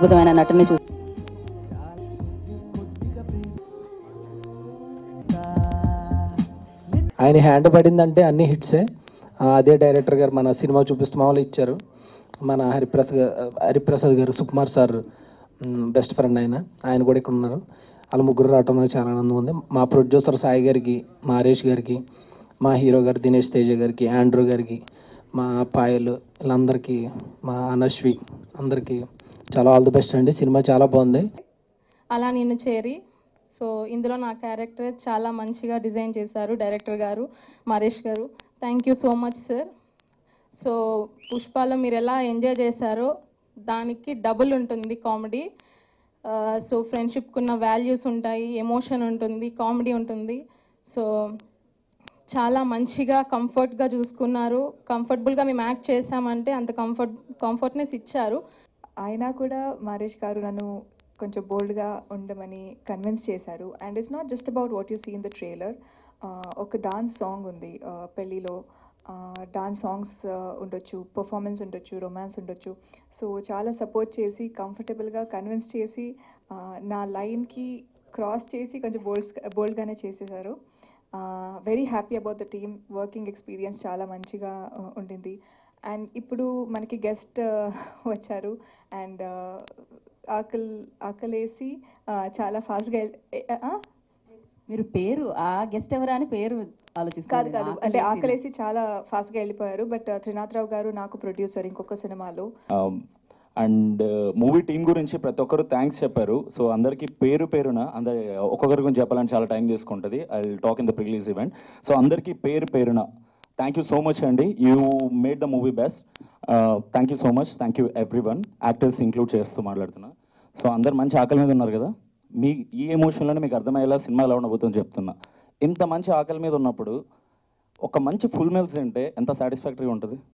అద్భుతమైన నటుని చూ ఆయన హ్యాండ్ పడిందంటే అన్ని హిట్సే ఆ, అదే డైరెక్టర్ గారు మన సినిమా చూపిస్తూ మామూలు ఇచ్చారు మన హరిప్రసాద్ గా- హరిప్రసాద్ గారు సుకుమార్ సార్ బెస్ట్ ఫ్రెండ్ ఆయన ఆయన కూడా ఇక్కడ ఉన్నారు వాళ్ళ ముగ్గురు రావటం నాకు చాలా ఆనందం ఉంది మా ప్రొడ్యూసర్ సాయి గారికి మా హరీష్ గారికి మా హీరో గారు దినేష్ తేజ గారికి ఆండ్రూ గారికి మా పాయలు వీళ్ళందరికీ మా అనశ్వి అందరికీ చాలా ఆల్ ది బెస్ట్ అండి సినిమా చాలా బాగుంది అలా నేను చేరి సో ఇందులో నా క్యారెక్టర్ చాలా మంచిగా డిజైన్ చేశారు డైరెక్టర్ గారు మరేష్ గారు thank you so much sir so పుష్పాలో మీరు ఎలా ఎంజాయ్ చేశారో దానికి డబుల్ ఉంటుంది కామెడీ సో ఫ్రెండ్షిప్కి ఉన్న వాల్యూస్ ఉంటాయి ఎమోషన్ ఉంటుంది కామెడీ ఉంటుంది సో చాలా మంచిగా కంఫర్ట్గా చూసుకున్నారు కంఫర్టబుల్గా మేము యాక్ట్ చేసామంటే అంత కంఫర్ట్ కంఫర్ట్నెస్ ఇచ్చారు అయినా కూడా మారేష్ గారు నన్ను కొంచెం బోల్డ్గా ఉండమని కన్విన్స్ చేశారు and it's not just about what you see in the trailer ఒక డాన్స్ సాంగ్ ఉంది uh, పెళ్ళిలో డాన్స్ సాంగ్స్ ఉండొచ్చు పర్ఫార్మెన్స్ ఉండొచ్చు రొమాన్స్ ఉండొచ్చు సో చాలా సపోర్ట్ చేసి కంఫర్టబుల్గా కన్విన్స్ చేసి uh, నా లైన్కి క్రాస్ చేసి కొంచెం బోల్డ్స్ బోల్డ్గానే చేసేసారు very happy about the team working experience చాలా మంచిగా uh, ఉండింది అండ్ ఇప్పుడు మనకి గెస్ట్ వచ్చారు అండ్ ఆకలి ఆకలేసి uh, చాలా ఫాస్ట్గా మీరు పేరు ఆ గెస్ట్ ఎవరా అని పేరు కాదు ఆలోచిస్తారు కాదు అంటే ఆకలేసి చాలా ఫాస్ట్గా వెళ్ళిపోయారు బట్ త్రినాథరావు గారు నాకు ప్రొడ్యూసర్ ఇంకొక సినిమాలో అండ్ మూవీ టీం గురించి ప్రతి ఒక్కరు థ్యాంక్స్ చెప్పారు సో అందరికీ పేరు పేరున అందరి ఒక్కొక్కరి గురించి చెప్పాలని చాలా టైం తీసుకుంటుంది I talk in the prerelease event so అందరికీ పేరు పేరున థ్యాంక్ యూ సో మచ్ అండి you made the movie best thank you so much thank you everyone actors include చేస్తూ మాట్లాడుతున్నా సో అందరు మంచి ఆకలి మీద ఉన్నారు కదా మీ ఈ ఎమోషన్లోనే మీకు అర్థమయ్యేలా సినిమా ఎలా ఉండబోతుందో చెప్తున్నా ఇంత మంచి ఆకలి మీద ఉన్నప్పుడు ఒక మంచి ఫుల్ మీల్స్ తింటే ఎంత సాటిస్ఫాక్టరీగా ఉంటుంది